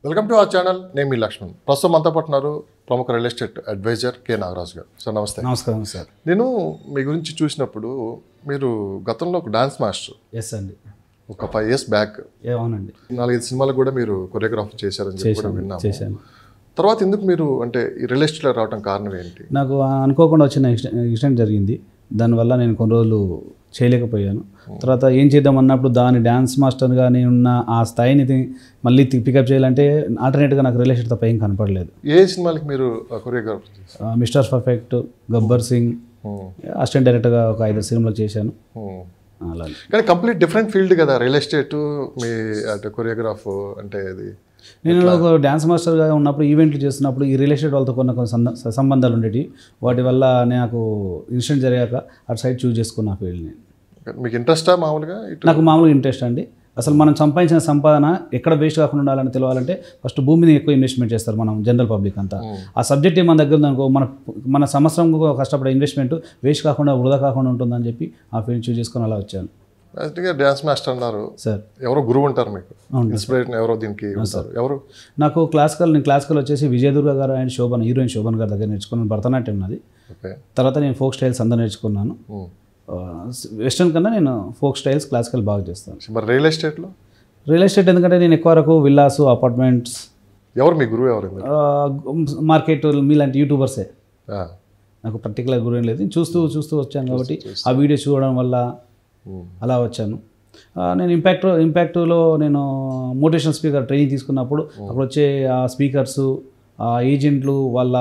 Welcome to our channel నేను మీ లక్ష్మణ్ ప్రస్తుతం మనతో పాటు ఉన్నారు ప్రముఖ real estate advisor K Nagaraju గారు సార్ నమస్తే నమస్కారం సార్ నేను మీ గురించి చూసినప్పుడు మీరు గతంలో ఒక డాన్స్ మాస్టర్ ఎస్ అండి ఒక ఫైవ్ ఇయర్స్ బ్యాక్ ఏ అవునండి నాలుగైదు సినిమాలకు కూడా మీరు కొరియోగ్రాఫ్ చేశారని చెప్పి కూడా విన్నాము చేశాను తర్వాత ఎందుకు మీరు అంటే ఈ రియల్ ఎస్టేట్లో రావడం కారణం ఏంటి నాకు అనుకోకుండా వచ్చిన ఇన్సిడెంట్ జరిగింది దానివల్ల నేను కొన్ని రోజులు చేయలేకపోయాను తర్వాత ఏం చేద్దాం అన్నప్పుడు దాని డ్యాన్స్ మాస్టర్గా నేను ఉన్న ఆ స్థాయిని తి- మళ్ళీ పికప్ చేయాలంటే ఆల్టర్నేట్గా నాకు రిలేషన్ తప్ప ఏం కనపడలేదు ఏ సినిమాలకి మీరు కొరియోగ్రాఫ్ చేశారు ఆ, mister perfect Gabbar Singh assistant డైరెక్టర్గా ఒక ఐదు సినిమాలు చేశాను అలా కానీ కంప్లీట్ డిఫరెంట్ ఫీల్డ్ కదా రియల్ ఎస్టేట్ మీ అంటే కొరియోగ్రాఫ్ అంటే ఇది నేను ఒక డ్యాన్స్ మాస్టర్గా ఉన్నప్పుడు ఈవెంట్లు చేస్తున్నప్పుడు ఈ రియల్ ఎస్టేట్ వాళ్ళతో కొన్ని కొన్ని సంద- సంబంధాలు ఉండేవి వాటి వల్ల నాకు ఇన్సిడెంట్ జరిగాక అటు సైడ్ చూస్ చేసుకున్న ఆ ఫీల్డ్ని మీకు ఇంట్రెస్టా మామూలుగా ఇటు నాకు మామూలుగా ఇంట్రెస్ట్ అండి అసలు మనం సంపాదించిన సంపాదన ఎక్కడ వేస్ట్ కాకుండా ఉండాలని తెలియాలంటే ఫస్ట్ భూమిని ఎక్కువ ఇన్వెస్ట్మెంట్ చేస్తారు మనం జనరల్ పబ్లిక్ అంతా ఆ సబ్జెక్ట్ మన దగ్గర ఉందనుకో మన మన సంవత్సరం కష్టపడే ఇన్వెస్ట్మెంట్ వేస్ట్ కాకుండా వృధా కాకుండా ఉంటుందని చెప్పి ఆ ఫీల్డ్ చూస్ చేసుకొని అలా వచ్చాను యాక్చువల్గా డ్యాన్స్ మాస్టర్ అన్నారు సార్ ఎవరో గురువు ఉంటారు మీకు అవును. ఇన్స్పిరేషన్ ఎవరో దీనికి ఉంటారు ఎవరు నాకు క్లాసికల్ నేను క్లాసికల్ వచ్చేసి విజయదుర్గ గారు అండ్ శోభన్ హీరోయిన్ శోభన్ గారి దగ్గర నేర్చుకున్నాను భరతనాట్యం నాది ఓకే తర్వాత నేను ఫోక్ స్టైల్స్ అందరూ నేర్చుకున్నాను వెస్ట్రన్ కన్నా నేను ఫోక్ స్టైల్స్ క్లాసికల్ బాగా చేస్తాను మరి రియల్ ఎస్టేట్లో రియల్ ఎస్టేట్ ఎందుకంటే నేను ఎక్కువ వరకు విల్లాస్ అపార్ట్మెంట్స్ ఎవరు మీ గురువు ఎవరు ఇందులో? మార్కెట్ మీలాంటి యూట్యూబర్సే ఆ, నాకు పర్టికులర్ గురి ఏం లేదు చూస్తూ చూస్తూ వచ్చాను కాబట్టి ఆ వీడియో చూడడం వల్ల ఉమ్, అలా వచ్చాను ఆ, నేను ఇంపాక్ట్ ఇంపాక్ట్లో నేను మోటివేషనల్ స్పీకర్ ట్రైనింగ్ తీసుకున్నప్పుడు అప్పుడు వచ్చే ఆ స్పీకర్స్ ఆ ఏజెంట్లు వాళ్ళ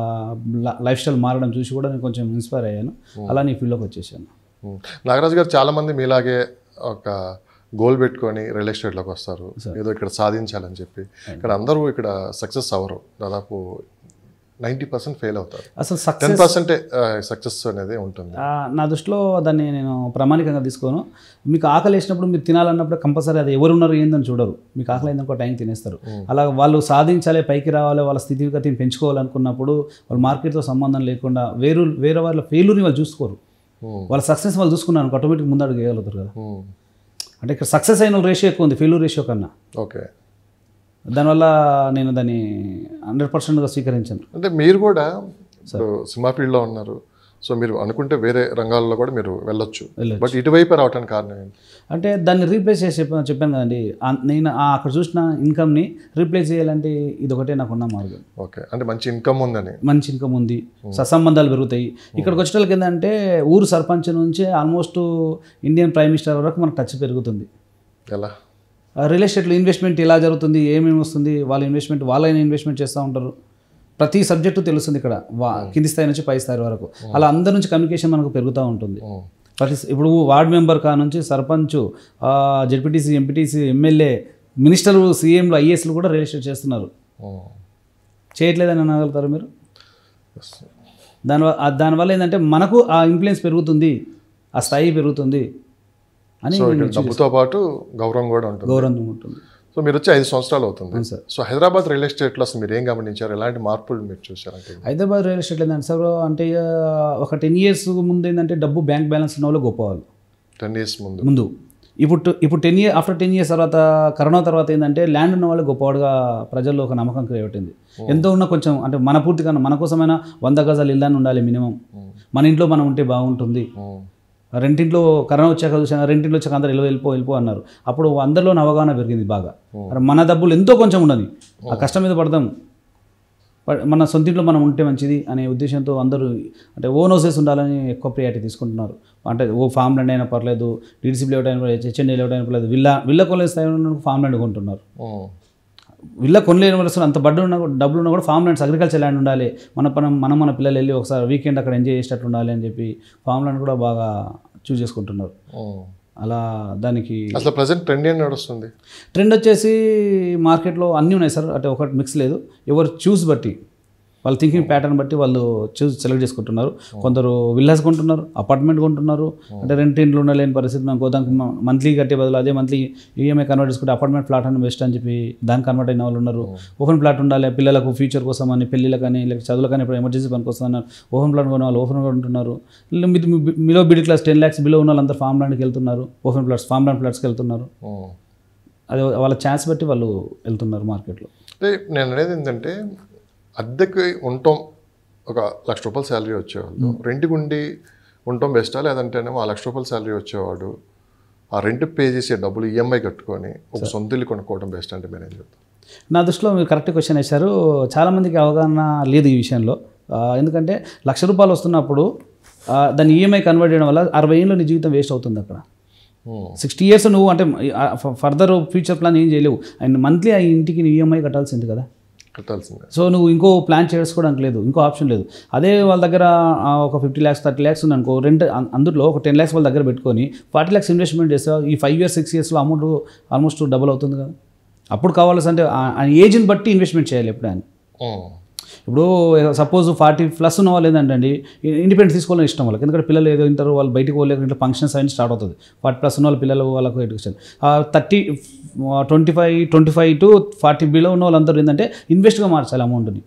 లైఫ్ స్టైల్ మారడం చూసి కూడా నేను కొంచెం ఇన్స్పైర్ అయ్యాను అలా నీ ఫీల్డ్లోకి వచ్చేసాను ఉమ్. నాగరాజు గారు చాలా మంది మీలాగే ఒక గోల్ పెట్టుకొని రియల్ ఎస్టేట్లోకి వస్తారు ఏదో ఇక్కడ సాధించాలని చెప్పి ఇక్కడ అందరూ ఇక్కడ సక్సెస్ అవ్వరు దాదాపు నైంటీ పర్సెంట్ ఫెయిల్ అవుతారు అసలు సక్సెస్ టెన్ పర్సెంటే సక్సెస్ అనేది ఉంటుంది ఆ, నా దృష్టిలో దాన్ని నేను ప్రామాణికంగా తీసుకోను మీకు ఆకలి వేసినప్పుడు మీరు తినాలన్నప్పుడు కంపల్సరీ అది ఎవరు ఉన్నారు ఏందని చూడరు మీకు ఆకలి అయిందనుకో టైం తినేస్తారు అలా వాళ్ళు సాధించాలి పైకి రావాలి వాళ్ళ స్థితిగతిని పెంచుకోవాలనుకున్నప్పుడు వాళ్ళు మార్కెట్తో సంబంధం లేకుండా వేరు వేరే వాళ్ళ ఫెయిల్యూర్ని వాళ్ళు చూసుకోరు ఉమ్, వాళ్ళ సక్సెస్ వాళ్ళు చూసుకున్నారు ఆటోమేటిక్ ముందడుగు వేయగలుగుతారు కదా ఉమ్, అంటే ఇక్కడ సక్సెస్ అయిన రేషియో ఎక్కువ ఉంది ఫెయిల్యూర్ రేషియో కన్నా ఓకే దానివల్ల నేను దాన్ని హండ్రెడ్ పర్సెంట్గా స్వీకరించాను అంటే మీరు కూడా ఇప్పుడు సినిమా ఫీల్డ్లో ఉన్నారు సో మీరు అనుకుంటే వేరే రంగాల్లో కూడా మీరు వెళ్ళొచ్చు వెళ్ళొచ్చు. బట్ ఇటువైపు రావడానికి కారణం ఏంటి అంటే దాన్ని రీప్లేస్ చేసి చెప్ప చెప్పాను కదండి ఆ- నేను ఆ అక్కడ చూసిన ఇన్కమ్ని రీప్లేస్ చేయాలంటే ఇది ఒకటే నాకున్న మార్గం ఓకే అంటే మంచి ఇన్కమ్ ఉందని మంచి ఇన్కమ్ ఉంది సత్సంబంధాలు పెరుగుతాయి ఇక్కడికి వచ్చే వాళ్ళకి ఏంటంటే ఊరు సర్పంచ్ నుంచి ఆల్మోస్ట్ ఇండియన్ ప్రైమ్ మినిస్టర్ వరకు మనకు టచ్ పెరుగుతుంది ఎలా రియల్ ఎస్టేట్లో ఇన్వెస్ట్మెంట్ ఎలా జరుగుతుంది ఏమేమి వస్తుంది వాళ్ళ ఇన్వెస్ట్మెంట్ వాళ్ళైనా ఇన్వెస్ట్మెంట్ చేస్తూ ఉంటారు ప్రతి సబ్జెక్టు తెలుస్తుంది ఇక్కడ వా కింది స్థాయి నుంచి పై స్థాయి వరకు అలా అందరి నుంచి కమ్యూనికేషన్ మనకు పెరుగుతూ ఉంటుంది ఉమ్, ప్రతి ఇప్పుడు వార్డ్ మెంబర్ కా నుంచి సర్పంచ్ జెడ్పీటీసీ ఎంపీటీసీ ఎమ్మెల్యే మినిస్టర్లు సీఎంలు ఐఏఎస్లు కూడా రియల్ ఎస్టేట్ చేస్తున్నారు ఉమ్, చేయట్లేదని అనగలుగుతారు మీరు yes. దానివల్ల దానివల్ల ఏంటంటే మనకు ఆ ఇన్ఫ్లుయెన్స్ పెరుగుతుంది ఆ స్థాయి పెరుగుతుంది అని సో ఇక్కడ డబ్బుతో పాటు గౌరవం కూడా ఉంటుంది గౌరవం ఉంటుంది సో మీరు వచ్చి ఐదు సంవత్సరాలు అవుతుంది అవును సార్. సో హైదరాబాద్ రియల్ ఎస్టేట్లో అసలు మీరు ఏం గమనించారు ఎలాంటి మార్పులు మీరు చూసారంటే హైదరాబాద్ రియల్ ఎస్టేట్ ఏంటంటే సార్ అంటే ఆ, ఒక టెన్ ఇయర్స్ ముందు ఏంటంటే డబ్బు బ్యాంక్ బ్యాలెన్స్ ఉన్న వాళ్ళు గొప్ప వాళ్ళు టెన్ ఇయర్స్ ముందు ముందు ఇప్పుడు టు- ఇప్పుడు ten year after ten years తర్వాత కరోనా తర్వాత ఏంటంటే ల్యాండ్ ఉన్న వాళ్ళు గొప్పవాడుగా ప్రజల్లో ఒక నమ్మకం క్రియేటింది ఎంతో ఉన్న కొంచెం అంటే మన పూర్తిగా మన కోసమైనా వంద గజాలు ఇల్లాన్ని ఉండాలి మినిమం మన ఇంట్లో మనం ఉంటే బాగుంటుంది ఉమ్, రెంటింట్లో కరోనా వచ్చాక చూసాను రెంటింట్లో వచ్చాక అందరూ వెళ్ళి వెళ్ళిపో వెళ్ళిపో అన్నారు అప్పుడు అందరిలో అవగాహన పెరిగింది బాగా మరి మన డబ్బులు ఎంతో కొంచెం ఉండని ఆ కష్టం మీద పడదాం ప- మన సొంతింట్లో మనం ఉంటే మంచిది అనే ఉద్దేశంతో అందరూ అంటే ఓన్ హౌసెస్ ఉండాలని ఎక్కువ ప్రియారిటీ తీసుకుంటున్నారు అంటే ఓ ఫామ్ ల్యాండ్ అయినా పర్లేదు డీడీసీ లేఅవుట్ అయినా పర్లేదు హెచ్ఎండి లేఅవుట్ అయినా పర్లేదు విల్లా విల్లా కొనే స్థాయిలో ఫామ్ ల్యాండ్ కొంటున్నారు ఉమ్, విల్లా కొనలేని వాళ్ళు అంత బడ్డు ఉన్నా కూడా డబ్బులు ఉన్నా కూడా ఫామ్ ల్యాండ్స్ అగ్రికల్చర్ ల్యాండ్ ఉండాలి మన మనం మనం మన పిల్లలు వెళ్ళి ఒకసారి వీకెండ్ అక్కడ ఎంజాయ్ చేసేటట్టు ఉండాలి అని చెప్పి ఫామ్ ల్యాండ్ కూడా బాగా చూస్ చేసుకుంటున్నారు ఉమ్. అలా దానికి అసలు ప్రజెంట్ ట్రెండ్ ఏం నడుస్తుంది ట్రెండ్ వచ్చేసి మార్కెట్లో అన్నీ ఉన్నాయి సార్ అంటే ఒకటి మిక్స్ లేదు ఎవరు చూస్ బట్టి వాళ్ళ థింకింగ్ ప్యాటర్న్ బట్టి వాళ్ళు చూస్ సెలెక్ట్ చేసుకుంటున్నారు కొందరు విల్లాస్ కొంటున్నారు అపార్ట్మెంట్ కొంటున్నారు అంటే రెంట్ ఇంట్లో ఉండలేని పరిస్థితి మనం గోదానికి మంత్లీ కట్టే బదులు అదే మంత్లీ ఈఎంఐ కన్వర్ట్ చేసుకుంటే అపార్ట్మెంట్ ఫ్లాట్ అని బెస్ట్ అని చెప్పి దానికి కన్వర్ట్ అయిన వాళ్ళు ఉన్నారు ఓపెన్ ప్లాట్ ఉండాలి పిల్లలకు ఫ్యూచర్ కోసం అని పెళ్ళిళ్ళకి కానీ లేక చదువులకని ఇప్పుడు ఎమర్జెన్సీ పనికి వస్తున్నారు ఓపెన్ ప్లాట్ కొనే వాళ్ళు ఓపెన్ కొంటున్నారు ఇలా మీ- మీ- మీలో బిడ్ క్లాస్ టెన్ ల్యాక్స్ బిలో ఉన్న వాళ్ళంతా ఫామ్ ల్యాండ్కి వెళ్తున్నారు ఓపెన్ ప్లాట్స్ ఫామ్ ల్యాండ్ ఫ్లాట్స్కి వెళ్తున్నారు ఉమ్. అది వాళ్ళ ఛాన్స్ బట్టి వాళ్ళు వెళ్తున్నారు మార్కెట్లో అంటే నేను అనేది ఏంటంటే అద్దెకి ఉండటం ఒక లక్ష రూపాయల శాలరీ వచ్చేవాళ్ళు రెంట్కి ఉండి ఉండటం బెస్టా లేదంటేనేమో ఆ లక్ష రూపాయల శాలరీ వచ్చేవాడు ఆ రెంట్ పే చేసే డబ్బులు ఈఎంఐ కట్టుకొని ఒక సొంత ఇల్లు కొనుక్కోవడం బెస్ట్ అంటే మీరు ఏం చెప్తారు నా దృష్టిలో మీరు కరెక్ట్ క్వశ్చన్ వేశారు చాలామందికి అవగాహన లేదు ఈ విషయంలో ఆ, ఎందుకంటే లక్ష రూపాయలు వస్తున్నప్పుడు ఆ, దాన్ని ఈఎంఐ కన్వర్ట్ చేయడం వల్ల అరవై ఏళ్ళు నీ జీవితం వేస్ట్ అవుతుంది అక్కడ సిక్స్టీ ఇయర్స్ నువ్వు అంటే ఫర్దర్ ఫ్యూచర్ ప్లాన్ ఏం చేయలేవు అండ్ మంత్లీ ఆ ఇంటికి నీ ఈఎంఐ కట్టాల్సింది కదా కట్టాల్సిందే సో నువ్వు ఇంకో ప్లాన్ చేసుకోవడానికి లేదు ఇంకో ఆప్షన్ లేదు అదే వాళ్ళ దగ్గర ఆ, ఒక ఫిఫ్టీ ల్యాక్స్ థర్టీ ల్యాక్స్ ఉంది అనుకో రెంట్ అం- అందులో ఒక టెన్ ల్యాక్స్ వాళ్ళ దగ్గర పెట్టుకొని ఫార్టీ ల్యాక్స్ ఇన్వెస్ట్మెంట్ చేస్తే ఈ ఫైవ్ ఇయర్స్ సిక్స్ ఇయర్స్లో అమౌంట్ ఆల్మోస్ట్ డబుల్ అవుతుంది కదా అప్పుడు కావాల్సి అంటే ఆ- ఆ ఏజ్ని బట్టి ఇన్వెస్ట్మెంట్ చేయాలి ఎప్పుడైనా ఉమ్. ఇప్పుడు సపోజ్ ఫార్టీ ప్లస్ ఉన్న వాళ్ళు ఏంటంటే ఇండిపెండెంట్ తీసుకోవాలని ఇష్టం వాళ్ళకి ఎందుకంటే పిల్లలు ఏదో ఇంటారు వాళ్ళు బయటికి పోలేక ఇంట్లో ఫంక్షన్స్ అన్ని స్టార్ట్ అవుతుంది ఫార్టీ ప్లస్ ఉన్న వాళ్ళ పిల్లలు వాళ్ళకు education thirty twenty five twenty five to forty below ఉన్న వాళ్ళందరూ ఏంటంటే ఇన్వెస్ట్గా మార్చాలి అమౌంట్ని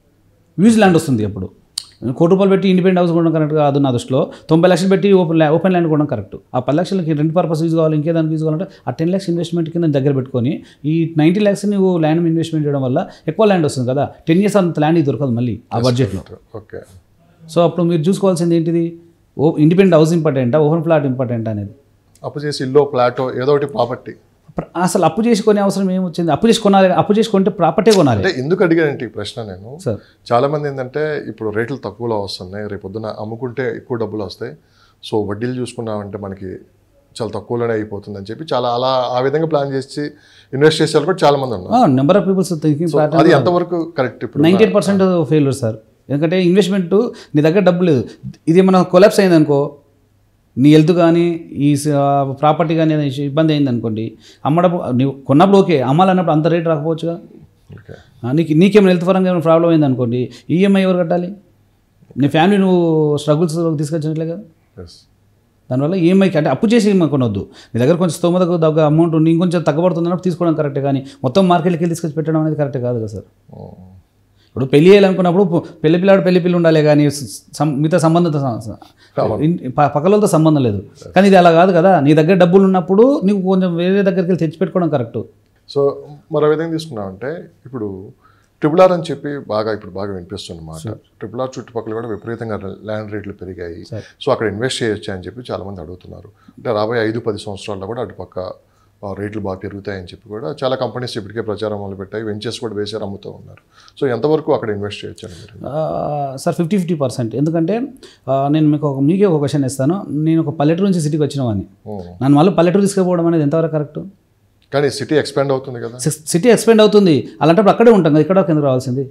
యూజ్ ల్యాండ్ వస్తుంది అప్పుడు కోటి రూపాయలు పెట్టి ఇండిపెండెంట్ హౌస్ కొనడం కరెక్ట్ కాదు నా దృష్టిలో తొంభై లక్షలు పెట్టి ఓపెన్ ల్యా ఓపెన్ ల్యాండ్ కొనడం కరెక్ట్ ఆ పది లక్షలకి రెండు పర్పస్ యూజ్ కావాలి ఇంకే దానికి యూజ్ కావాలంటే ఆ టెన్ ల్యాక్స్ ఇన్వెస్ట్మెంట్ కింద దగ్గర పెట్టుకొని ఈ నైంటీ ల్యాక్స్ నువ్వు ల్యాండ్ ఇన్వెస్ట్మెంట్ చేయడం వల్ల ఎక్కువ ల్యాండ్ వస్తుంది కదా టెన్ ఇయర్స్ అంత ల్యాండ్ దొరకదు మళ్ళీ ఆ బడ్జెట్లో ఓకే సో అప్పుడు మీరు చూసుకోవాల్సింది ఏంటిది ఓ ఇండిపెండెంట్ హౌస్ ఇంపార్టెంటా ఓపెన్ ఫ్లాట్ ఇంపార్టెంట్ అనేది అప్పు చేసి ఇల్లు ప్లాటో ఏదో ఒకటి ప్రాపర్టీ ప్ర- అసలు అప్పు చేసి కొనే అవసరం ఏమొచ్చింది అప్పు చేసి కొనాలి అప్పు చేసి కొంటే ప్రాపర్టీ కొనాలి అంటే ఎందుకు అడిగానంటే ఈ ప్రశ్న నేను సార్ చాలా మంది ఏంటంటే ఇప్పుడు రేట్లు తక్కువలో వస్తున్నాయి రేపు పొద్దున అమ్ముకుంటే ఎక్కువ డబ్బులు వస్తాయి సో వడ్డీలు చూసుకున్నామంటే మనకి చాలా తక్కువలోనే అయిపోతుంది అని చెప్పి చాలా అలా ఆ విధంగా ప్లాన్ చేసి ఇన్వెస్ట్ చేసే వాళ్ళు కూడా చాలా మంది ఉన్నారు నెంబర్ ఆఫ్ పీపుల్స్ థింకింగ్ అది ఎంతవరకు కరెక్ట్ ఇప్పుడు ninety eight percent failure sir ఎందుకంటే ఇన్వెస్ట్మెంట్ నీ దగ్గర డబ్బు లేదు ఇది మన కొలాప్స్ అయిందనుకో నీ హెల్త్ కానీ ఈ ప్రాపర్టీ కానీ ఏదైనా ఇబ్బంది అయింది అనుకోండి అమ్మడప్పుడు నీవు కొన్నప్పుడు ఓకే అమ్మాలన్నప్పుడు అంత రేట్ రాకపోవచ్చుగా ఓకే ఆ, నీకు నీకేమైనా హెల్త్ పరంగా ఏమైనా ప్రాబ్లం అయింది అనుకోండి ఈఎంఐ ఎవరు కట్టాలి నీ ఫ్యామిలీ నువ్వు స్ట్రగుల్స్ తీసుకొచ్చినట్లే కదా ఎస్ దానివల్ల ఈఎంఐకి అంటే అప్పు చేసి ఈఎంఐ కొనొద్దు నీ దగ్గర కొంచెం స్తోమతకు దగ్గర అమౌంట్ ఉంది ఇంకొంచెం తగ్గబడుతున్నప్పుడు తీసుకోవడం కరెక్టే కానీ మొత్తం మార్కెట్కి వెళ్ళి తీసుకొచ్చి పెట్టడం అనేది కరెక్ట్ కాదు కదా సార్ ఇప్పుడు పెళ్లి చేయాలనుకున్నప్పుడు పు- పెళ్లి పిల్లాడు పెళ్లి పిల్లి ఉండాలి కానీ స- సం- మిగతా సంబంధిత పక్కలతో సంబంధం లేదు కానీ ఇది అలా కాదు కదా నీ దగ్గర డబ్బులు ఉన్నప్పుడు నీకు కొంచెం వేరే దగ్గరికి వెళ్ళి తెచ్చిపెట్టుకోవడం కరెక్ట్ సో మరో విధంగా తీసుకున్నామంటే ఇప్పుడు ట్రిపుల్ ఆర్ అని చెప్పి బాగా ఇప్పుడు బాగా వినిపిస్తుంది అన్నమాట ట్రిపుల్ ఆర్ చుట్టుపక్కల కూడా విపరీతంగా ల్యాండ్ రేట్లు పెరిగాయి సో అక్కడ ఇన్వెస్ట్ చేయొచ్చు అని చెప్పి చాలా మంది అడుగుతున్నారు అంటే రాబోయే ఐదు పది సంవత్సరాల్లో కూడా అటుపక్క ఆ, రేట్లు బాగా పెరుగుతాయని చెప్పి కూడా చాలా కంపెనీస్ ఇప్పటికే ప్రచారం మొదలు పెట్టాయి వెంచర్స్ కూడా వేసారు అమ్ముతూ ఉన్నారు సో ఎంతవరకు అక్కడ ఇన్వెస్ట్ చేయొచ్చు అని మీరు సార్ ఫిఫ్టీ ఫిఫ్టీ పర్సెంట్ ఎందుకంటే ఆ, నేను మీకు ఒక మీకే ఒక క్వశ్చన్ ఇస్తాను నేను ఒక పల్లెటూరు నుంచి సిటీకి వచ్చిన వాడిని ఉం. నన్ను మళ్ళీ పల్లెటూరు తీసుకుపోవడం అనేది ఎంతవరకు కరెక్ట్ కానీ సిటీ ఎక్స్పాండ్ అవుతుంది కదా సిటీ ఎక్స్పెండ్ అవుతుంది అలాంటప్పుడు అక్కడే ఉంటాం కదా ఇక్కడ కింద రావాల్సింది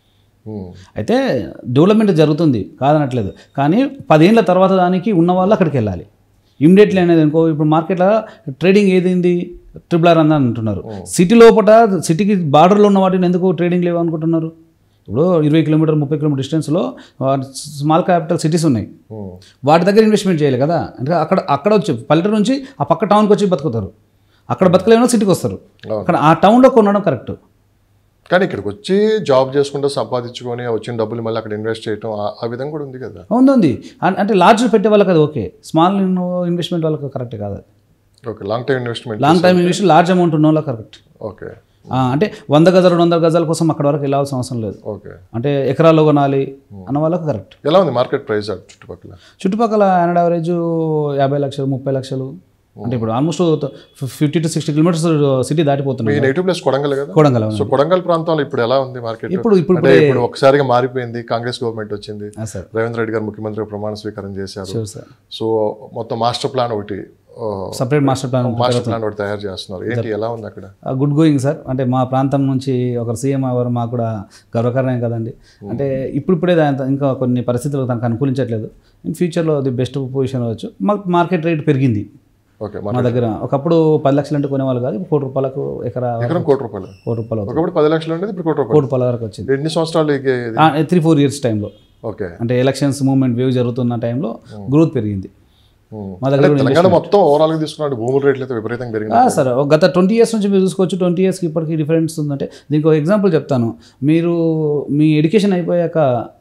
ఉం. అయితే డెవలప్మెంట్ జరుగుతుంది కాదనట్లేదు కానీ పదేళ్ళ తర్వాత దానికి ఉన్న వాళ్ళు అక్కడికి వెళ్ళాలి ఇమ్మీడియట్లీ అనేది అనుకో ఇప్పుడు మార్కెట్లో ట్రేడింగ్ ఏదైంది ట్రిపుల్ ఆర్ అని అంటున్నారు సిటీ లోపల సిటీకి బార్డర్లో ఉన్న వాటిని ఎందుకు ట్రేడింగ్ లేవు అనుకుంటున్నారు ఇప్పుడు ఇరవై కిలోమీటర్ ముప్పై కిలోమీటర్ డిస్టెన్స్లో స్మాల్ క్యాపిటల్ సిటీస్ ఉన్నాయి ఉం. వాటి దగ్గర ఇన్వెస్ట్మెంట్ చేయాలి కదా అంటే అక్కడ అక్కడ వచ్చి పల్లెటూరు నుంచి ఆ పక్క టౌన్కి వచ్చి బతుకుతారు అక్కడ బతకలేమో సిటీకి వస్తారు అవును. అక్కడ ఆ టౌన్లో కొనడం కరెక్ట్ కానీ ఇక్కడికి వచ్చి జాబ్ చేసుకుంటూ సంపాదించుకొని ఆ వచ్చిన డబ్బులు మళ్ళీ అక్కడ ఇన్వెస్ట్ చేయటం ఆ- ఆ విధంగా కూడా ఉంది కదా ఉంది ఉంది అన్- అంటే లార్జ్ పెట్టే వాళ్ళకి అది ఓకే స్మాల్ ఇన్వెస్ట్మెంట్ వాళ్ళకి కరెక్ట్ కాదు అది okay long time investment long time invest large amount ఉన్న వాళ్ళకి కరెక్ట్ ఓకే అంటే వంద గజాలు రెండు వందల గజాల కోసం అక్కడ వరకు వెళ్ళాల్సిన అవసరం లేదు ఓకే అంటే ఎకరాల్లో కొనాలి అన్న వాళ్ళకి కరెక్ట్ ఎలా ఉంది మార్కెట్ ప్రైస్ అటు చుట్టుపక్కల చుట్టుపక్కల యానడ్ యావరేజ్ యాభై లక్షలు ముప్పై లక్షలు అంటే ఇప్పుడు almost fifty to sixty kilometres city మీ దాటిపోతున్నాయి నెగిటివ్ ప్లేస్ కొడంగల్ కదా కొడంగల్ సో కొడంగల్ ప్రాంతంలో ఇప్పుడు ఎలా ఉంది మార్కెట్ ఇప్పుడు ఇప్పుడు అంటే ఇప్పుడు ఒకసారిగా మారిపోయింది కాంగ్రెస్ గవర్నమెంట్ వచ్చింది సార్ రేవంత్ రెడ్డి గారు ముఖ్యమంత్రి ప్రమాణ స్వీకారం చేశారు షూర్ సార్ సో మొత్తం మాస్టర్ ప్లాన్ ఒకటి separate master plan master plan ఒకటి తయారు చేస్తున్నారు ఏంటి ఎలా ఉంది అక్కడ గుడ్ గోయింగ్ సార్ అంటే మా ప్రాంతం నుంచి ఒకరు సీఎం అవ్వరు మాకు కూడా గర్వకారణం కదండి అంటే ఇప్పుడిప్పుడే దాని ఇంకా కొన్ని పరిస్థితులు తనకు అనుకూలించట్లేదు ఇన్ ఫ్యూచర్లో అది బెస్ట్ పొజిషన్ అవ్వచ్చు మాకు మార్కెట్ రేట్ పెరిగింది ఓకే మా దగ్గర ఒకప్పుడు పది లక్షలు అంటే కొనేవాళ్ళు కాదు ఇప్పుడు కోటి రూపాయలకు ఎకరా ఎకరం కోటి రూపాయలు కోటి రూపాయలు అవుతుంది ఒకప్పుడు పది లక్షలు ఉండేది ఇప్పుడు కోటి రూపాయలు కోటి రూపాయల వరకు వచ్చింది ఎన్ని సంవత్సరాలు ఇది ఇది? త్రీ ఫోర్ ఇయర్స్ టైంలో ఓకే అంటే ఎలక్షన్స్ మూవ్మెంట్ వేవ్ జరుగుతున్న టైంలో గ్రోత్ పెరిగింది ఉమ్. మా దగ్గర అంటే తెలంగాణ మొత్తం ఓవరాల్ గా తీసుకున్నాడు భూముల రేట్లు అయితే విపరీతంగా పెరిగింది ఆ, సార్ ఒక గత ట్వంటీ ఇయర్స్ నుంచి మీరు చూసుకోవచ్చు ట్వంటీ ఇయర్స్కి ఇప్పటికి డిఫరెన్స్ ఉందంటే దీనికి ఒక ఎగ్జాంపుల్ చెప్తాను మీరు మీ ఎడ్యుకేషన్ అయిపోయాక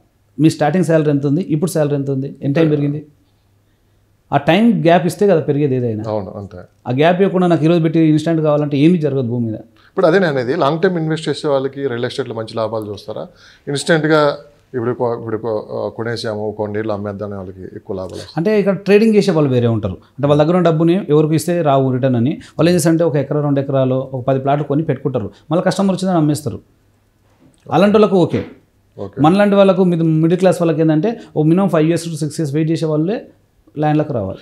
మీ స్టార్టింగ్ శాలరీ ఎంత ఉంది ఇప్పుడు శాలరీ ఎంత ఉంది ఎంత టైం పెరిగింది ఆ టైం గ్యాప్ ఇస్తే కదా పెరిగేది ఏదైనా అవును అంతే ఆ గ్యాప్ ఇవ్వకుండా నాకు ఈరోజు పెట్టి ఇన్స్టెంట్ కావాలంటే ఏమీ జరగదు భూమి మీద ఇప్పుడు అదే నేను అనేది లాంగ్ టర్మ్ ఇన్వెస్ట్ చేసే వాళ్ళకి రియల్ ఎస్టేట్లో మంచి లాభాలు చూస్తారా ఇన్స్టెంట్గా ఇప్పుడు కొ- ఇప్పుడు కొ- కొనేసాము కొన్నేళ్ళు అమ్మేద్దాం వాళ్ళకి ఎక్కువ లాభాలు వస్తాయి. అంటే ఇక్కడ ట్రేడింగ్ చేసే వాళ్ళు వేరే ఉంటారు అంటే వాళ్ళ దగ్గర ఉన్న డబ్బుని ఎవరికి ఇస్తే రావు రిటర్న్ అని వాళ్ళు ఏం చేస్తారంటే ఒక ఎకరా రెండు ఎకరాలు ఒక పది ప్లాట్లు కొని పెట్టుకుంటారు మళ్ళీ కస్టమర్ వచ్చిందని అమ్మేస్తారు అలాంటి వాళ్ళకు ఓకే ఓకే మనలాంటి వాళ్ళకు మిడిల్ క్లాస్ వాళ్ళకి ఏంటంటే ఓ minimum five years to six years wait చేసే వాళ్ళే ల్యాండ్లకు రావాలి